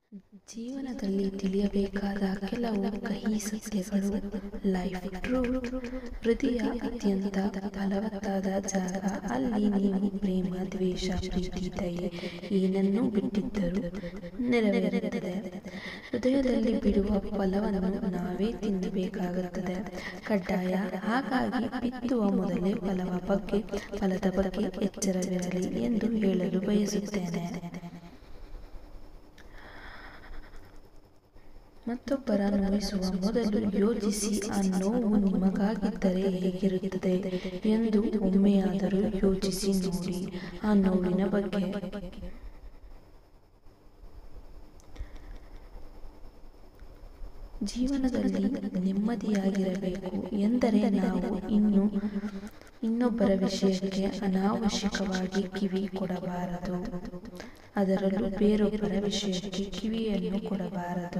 ಜೀವನದಲ್ಲಿ ತಿಳಿಯಬೇಕಾದ ಕೆಲವು ಕಹಿ ಸತ್ಯಗಳು ಲೈಫ್ ಟ್ರೂತ್ ಹೃದಯ ಅತ್ಯಂತ ಫಲವತ್ತಾದ ಜಾಗ ಅಲ್ಲಿ ನೀವು ಪ್ರೇಮ ದ್ವೇಷ ಪ್ರೀತಿ ದಯೆ ಏನನ್ನೂ ಬಿಟ್ಟಿದ್ದರೂ ನೆರವೇರುತ್ತದೆ ಹೃದಯದಲ್ಲಿ ಬಿಡುವ ಫಲವನ್ನು ನಾವೇ ತಿನ್ನಬೇಕಾಗುತ್ತದೆ ಕಡ್ಡಾಯ ಹಾಗಾಗಿ ಬಿತ್ತುವ ಮೊದಲೇ ಫಲವ ಬಗ್ಗೆ ಫಲದ ಬಗ್ಗೆ ಎಚ್ಚರವಿರಲಿ ಎಂದು ಹೇಳಲು ಬಯಸುತ್ತೇನೆ ಮತ್ತೊಬ್ಬರ ನೋಯಿಸುವ ಮೊದಲು ಯೋಚಿಸಿ ಆ ನೋವು ನಿಮಗಾಗಿದ್ದರೆ ಹೇಗಿರುತ್ತದೆ ಎಂದು ಒಮ್ಮೆಯಾದರೂ ಯೋಚಿಸಿ ನೋಡಿ ಆ ನೋವಿನ ಬಗ್ಗೆ ಜೀವನದಲ್ಲಿ ನೆಮ್ಮದಿಯಾಗಿರಬೇಕು ಎಂದರೆ ನಾವು ಇನ್ನು ಇನ್ನೊಬ್ಬರ ವಿಷಯಕ್ಕೆ ಅನಾವಶ್ಯಕವಾಗಿ ಕಿವಿ ಕೊಡಬಾರದು ಅದರಲ್ಲೂ ಬೇರೊಬ್ಬರ ವಿಷಯಕ್ಕೆ ಕಿವಿಯನ್ನು ಕೊಡಬಾರದು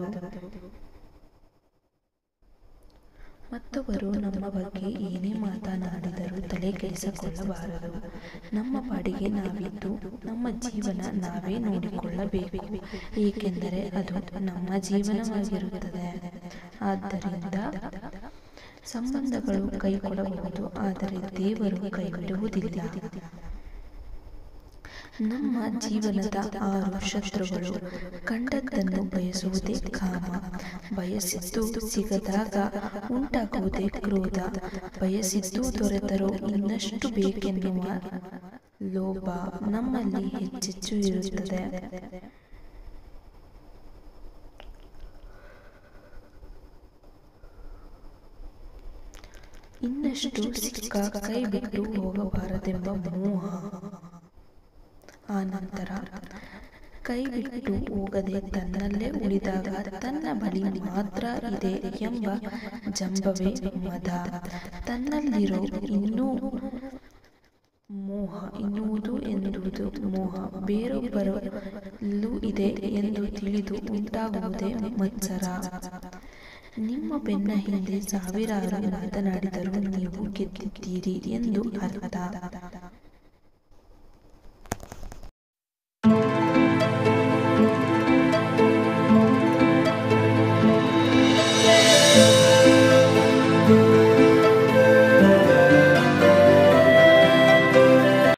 ಮತ್ತೊಬ್ಬರು ನಮ್ಮ ಬಗ್ಗೆ ಏನೇ ಮಾತನಾಡಿದರೂ ತಲೆ ಕೆಡಿಸಿಕೊಳ್ಳಬಾರದು ನಮ್ಮ ಪಾಡಿಗೆ ನಾವಿದ್ದು ನಮ್ಮ ಜೀವನ ನಾವೇ ನೋಡಿಕೊಳ್ಳಬೇಕು ಏಕೆಂದರೆ ಅದು ನಮ್ಮ ಜೀವನವಾಗಿರುತ್ತದೆ ಆದ್ದರಿಂದ ಸಂಬಂಧಗಳು ಕೈ ಕೊಡಬಹುದು ಆದರೆ ದೇವರು ಕೈ ಬಿಡುವುದಿಲ್ಲ ನಮ್ಮ ಜೀವನದ ಆರು ಶತ್ರುಗಳು ಕಂಡದ್ದನ್ನು ಬಯಸುವುದೇ ಕಾಮ ಬಯಸಿದ್ದು ಸಿಗದಾಗ ಉಂಟಾಗುವುದೇ ಕ್ರೋಧ ಬಯಸಿದ್ದು ದೊರೆತರೂ ಇನ್ನಷ್ಟು ಬೇಕೆನ್ನುವ ಲೋಭ ನಮ್ಮಲ್ಲಿ ಹೆಚ್ಚೆಚ್ಚು ಇರುತ್ತದೆ ಇನ್ನಷ್ಟು ಸಿಕ್ಕ ಕೈ ಬಿಟ್ಟು ಹೋಗಬಾರದೆಂಬ ಮೋಹ ಆ ನಂತರ ಕೈ ಬಿಟ್ಟು ಹೋಗದೆ ತನ್ನಲ್ಲೇ ಉಳಿದಾಗ ತನ್ನ ಬಳಿ ಮಾತ್ರ ಇದೆ ಎಂಬ ಜಂಬವೇ ಮದ ತನ್ನಲ್ಲಿರೋ ಇನ್ನೂ ಮೋಹ ಇನ್ನುವುದು ಎನ್ನುವುದು ಮೋಹ ಬೇರೊಬ್ಬರಲ್ಲೂ ಇದೆ ಎಂದು ತಿಳಿದು ಉಂಟಾಗುವುದೇ ಮತ್ಸರ ನಿಮ್ಮ ಬೆನ್ನ ಹಿಂದೆ ಸಾವಿರಾರು ಮಾತನಾಡಿದರೂ ನೀವು ಗೆದ್ದಿದ್ದೀರಿ ಎಂದು ಅರ್ಥ